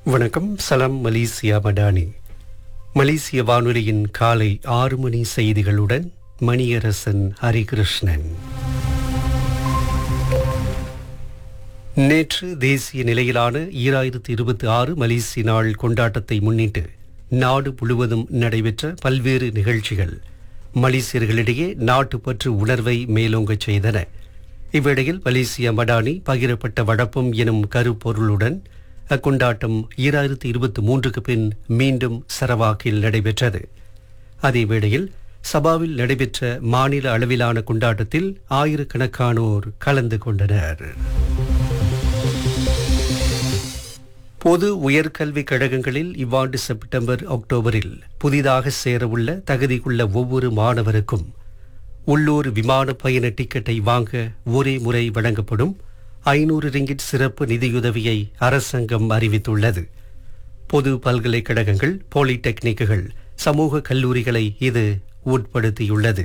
வணக்கம் சலாம் மலேசியா மடானி மலேசிய வானொலியின் காலை ஆறு மணி செய்திகளுடன் மணியரசன் ஹரிகிருஷ்ணன் நேற்று தேசிய நிலையிலான ஈராயிரத்தி இருபத்தி ஆறு மலேசிய நாள் கொண்டாட்டத்தை முன்னிட்டு நாடு முழுவதும் நடைபெற்ற பல்வேறு நிகழ்ச்சிகள் மலேசியர்களிடையே நாட்டுப்பற்று உணர்வை மேலோங்கச் செய்தன இவ்வேளையில் மலேசிய மடானி பகிரப்பட்ட வடப்பம் எனும் கருப்பொருளுடன் அக்கொண்டாட்டம் ஈராயிரத்தி இருபத்தி மூன்றுக்கு பின் மீண்டும் சரவாக்கில் நடைபெற்றது அதே வேளையில் சபாவில் நடைபெற்ற மாநில அளவிலான கொண்டாட்டத்தில் ஆயிரக்கணக்கானோர் கலந்து கொண்டனர் பொது உயர்கல்விக் கழகங்களில் இவ்வாண்டு செப்டம்பர் அக்டோபரில் புதிதாக சேரவுள்ள தகுதியுள்ள ஒவ்வொரு மாணவருக்கும் உள்ளூர் விமான பயண டிக்கெட்டை வாங்க ஒரே முறை வழங்கப்படும் ஐநூறு ரிங்கிட் சிறப்பு நிதியுதவியை அரசாங்கம் அறிவித்துள்ளது பொது பல்கலைக்கழகங்கள் பாலிடெக்னிக்குகள் சமூக கல்லூரிகளை இது உட்படுத்தியுள்ளது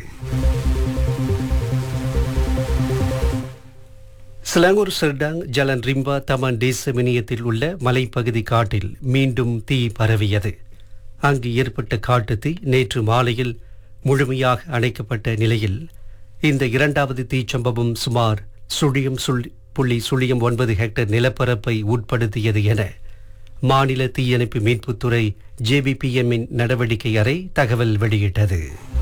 Selangor Serdang Jalan Rimba Taman தேசமினியத்தில் உள்ள மலைப்பகுதி காட்டில் மீண்டும் தீ பரவியது அங்கு ஏற்பட்ட காட்டு தீ நேற்று மாலையில் முழுமையாக அணைக்கப்பட்ட நிலையில் இந்த இரண்டாவது தீச்சம்பவம் சுமார் சுழியம் சுழி புள்ளி சுழியம் ஒன்பது ஹெக்டேர் நிலப்பரப்பை உட்படுத்தியது என மாநில தீயணைப்பு மீட்புத்துறை ஜேபிபிஎம்மின் நடவடிக்கை அறை தகவல் வெளியிட்டது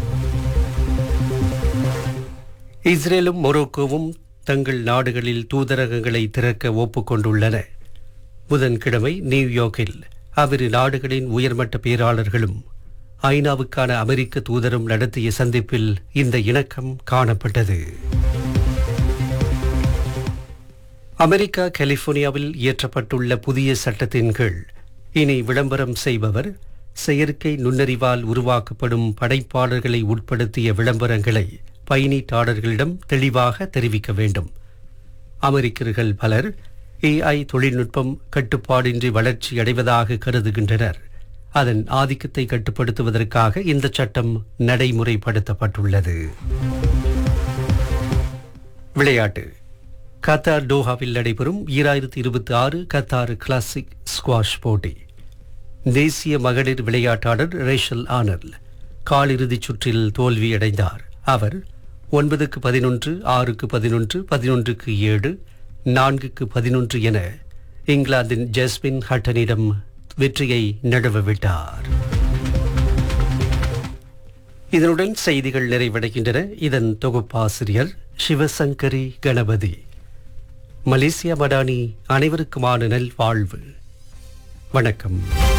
இஸ்ரேலும் மொரோக்கோவும் தங்கள் நாடுகளில் தூதரகங்களை திறக்க ஒப்புக்கொண்டுள்ளன புதன்கிழமை நியூயார்க்கில் அவ்விரு நாடுகளின் உயர்மட்ட பேராளர்களும் ஐநாவுக்கான அமெரிக்க தூதரும் நடத்திய சந்திப்பில் இந்த இணக்கம் காணப்பட்டது அமெரிக்கா கலிபோர்னியாவில் இயற்றப்பட்டுள்ள புதிய சட்டத்தின் கீழ் இனி விளம்பரம் செய்பவர் செயற்கை நுண்ணறிவால் உருவாக்கப்படும் படைப்பாளர்களை உட்படுத்திய விளம்பரங்களை பயணீட்டாளர்களிடம் தெளிவாக தெரிவிக்க வேண்டும் அமெரிக்கர்கள் பலர் ஏஐ தொழில்நுட்பம் கட்டுப்பாடின்றி வளர்ச்சி அடைவதாக கருதுகின்றனர் அதன் ஆதிக்கத்தை கட்டுப்படுத்துவதற்காக இந்த சட்டம் நடைமுறைப்படுத்தப்பட்டுள்ளது விளையாட்டு கத்தார் டோஹாவில் நடைபெறும் ஈராயிரத்தி இருபத்தி ஆறு கத்தார் கிளாசிக் ஸ்குவாஷ் போட்டி தேசிய மகளிர் விளையாட்டாளர் ரேஷல் ஆனல் காலிறுதிச் சுற்றில் தோல்வியடைந்தார் அவர் ஒன்பதுக்கு பதினொன்று ஆறுக்கு பதினொன்று பதினொன்றுக்கு ஏழு நான்குக்கு பதினொன்று என இங்கிலாந்தின் ஜஸ்மின் ஹட்டனிடம் வெற்றியை நழுவவிட்டார் இதனுடன் செய்திகள் நிறைவடைகின்றன இதன் தொகுப்பாசிரியர் சிவசங்கரி கணபதி மலேசியா மடானி அனைவருக்குமான நல்வாழ்வு வணக்கம்